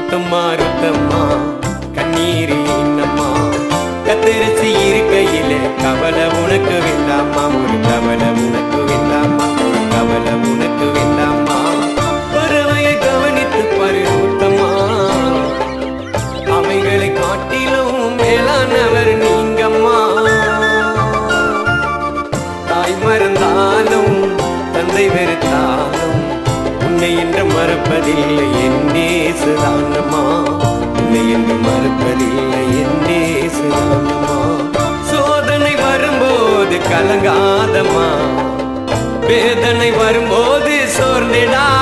முத்தம்மா ருத்தம்மா கண்ணீர் என்னம்மா கத்தரிசி இருக்கையில கவலை உனக்கு வேண்டாமா ஒரு கவலை உனக்கு வேண்டாமா ஒரு கவலை உனக்கு வேண்டாமா பறவையை கவனித்து பாரு ருத்தம்மா அவைகளை காட்டிலும் மேலானவர் நீங்கம்மா தாய் மறந்தாலும் தந்தை வெறுத்தாலும் உன்னை என்று மறப்பதில்லை என்னே சுதானமா உன்னை என்று மறப்பதில்லை என்னே சுதானமா சோதனை வரும்போது கலங்காதம்மா வேதனை வரும்போது சோர்ந்திடா